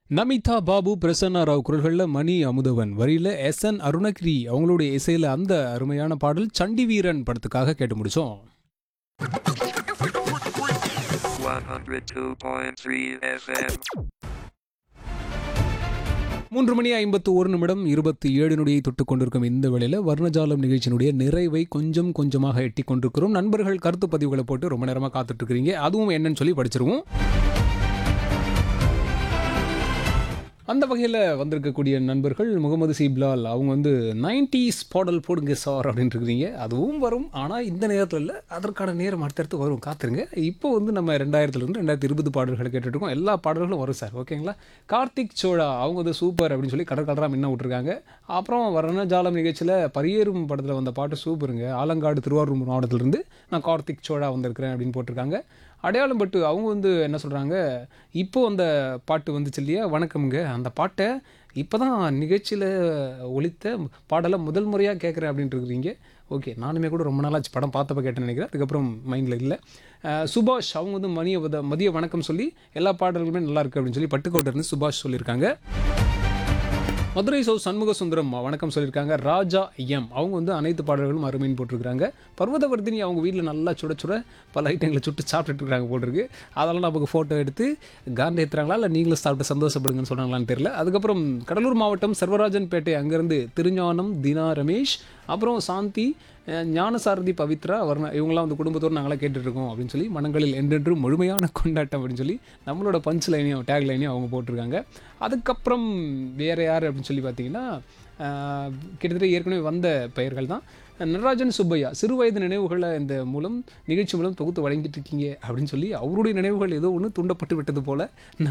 நமிதா பாபு பிரசன்னா ராவ் குரல்களில் மணி அமுதவன் வரியில S N Arunagiri அவங்களுடைய இசையில அந்த அருமையான பாடல் சண்டி வீரன் படத்துக்காக கேட்டு முடிச்சோம் 102.3 FM. மூன்று மணி ஐம்பத்து ஒரு நிமிடம் இருபத்தி ஏழு நொடியை தொட்டுக் கொண்டிருக்கும் இந்த வேளையில் வர்ணஜாலம் நிகழ்ச்சியினுடைய நிறைவை கொஞ்சம் கொஞ்சமாக எட்டி கொண்டிருக்கிறோம் நண்பர்கள் கருத்து பதிவுகளை போட்டு ரொம்ப நேரமாக காத்துட்டு இருக்கிறீங்க அதுவும் என்னன்னு சொல்லி படிச்சிருவோம் அந்த வகையில் வந்திருக்கக்கூடிய நண்பர்கள் முகமது சீப்லால் அவங்க வந்து நைன்டிஸ் பாடல் போடுங்க சார் அப்படின்ட்டு இருக்கிறீங்க அதுவும் வரும் ஆனால் இந்த நேரத்தில் இல்லை அதற்கான நேரம் அடுத்தடுத்து வரும் காத்துருங்க இப்போ வந்து நம்ம ரெண்டாயிரத்துலேருந்து ரெண்டாயிரத்தி இருபது பாடல்களை கேட்டுட்டு இருக்கோம் எல்லா பாடல்களும் வரும் சார் ஓகேங்களா கார்த்திக் சோழா அவங்க வந்து சூப்பர் அப்படின்னு சொல்லி கடல் கடலாக முன்ன விட்டுருக்காங்க அப்புறம் வர்ணஜாலம் நிகழ்ச்சியில் பரியேறும் படத்தில் வந்த பாட்டு சூப்பருங்க ஆலங்காடு திருவாரூர் மாவட்டத்திலிருந்து நான் கார்த்திக் சோழா வந்திருக்கிறேன் அப்படின்னு போட்டிருக்காங்க அடையாளம் பட்டு அவங்க வந்து என்ன சொல்கிறாங்க இப்போ அந்த பாட்டு வந்துச்சு இல்லையா வணக்கம்ங்க அந்த பாட்டை இப்போ தான் நிகழ்ச்சியில் ஒலித்த பாடலை முதல் முறையாக கேட்குறேன் அப்படின்ட்டு இருக்கிறீங்க ஓகே நானுமே கூட ரொம்ப நாளாச்சு படம் பார்த்தப்ப கேட்டேன்னு நினைக்கிறேன் அதுக்கப்புறம் மைண்டில் இல்லை அஹ் சுபாஷ் அவங்க வந்து மதிய வத- மதிய வணக்கம் சொல்லி எல்லா பாடல்களுமே நல்லா இருக்கு அப்படின்னு சொல்லி பட்டுக்கோட்டிலிருந்து சுபாஷ் சொல்லியிருக்காங்க மதுரை சௌ சண்முக சுந்தரம் வணக்கம் சொல்லியிருக்காங்க ராஜா எம் அவங்க வந்து அனைத்து பாடல்களும் அருமைன்னு போட்டிருக்காங்க பர்வதவர்தினி அவங்க வீட்டில் நல்லா சுட சுட பல ஐட்டங்களை சுட்டு சாப்பிட்டுட்டு இருக்காங்க போட்டிருக்கு அதெல்லாம் நமக்கு ஃபோட்டோ எடுத்து காந்தி ஏற்றுறாங்களா இல்லை நீங்களும் சாப்பிட்டு சந்தோஷப்படுங்கன்னு சொன்னாங்களான்னு தெரியல அதுக்கப்புறம் கடலூர் மாவட்டம் சர்வராஜன் பேட்டை அங்கேருந்து திருஞானம் தினா ரமேஷ் அப்புறம் சாந்தி அஹ், ஞானசாரதி பவித்ரா வர்ண இவங்களாம் வந்து குடும்பத்தோடு நாங்களாம் கேட்டுட்ருக்கோம் அப்படின்னு சொல்லி மனங்களில் என்றென்றும் முழுமையான கொண்டாட்டம் அப்படின்னு சொல்லி நம்மளோட பஞ்ச் லைனையும் டேக் லைனையும் அவங்க போட்டிருக்காங்க அதுக்கப்புறம் வேறு யார் அப்படின்னு சொல்லி பார்த்தீங்கன்னா ஆஹ், கிட்டத்தட்ட ஏற்கனவே வந்த பெயர்கள் தான் நடராஜன் சுப்பையா சிறு வயது நினைவுகளை இந்த மூலம் நிகழ்ச்சி மூலம் தொகுத்து வழங்கிட்டு இருக்கீங்க அப்படின்னு சொல்லி அவருடைய நினைவுகள் ஏதோ ஒன்று தூண்டப்பட்டு விட்டது போல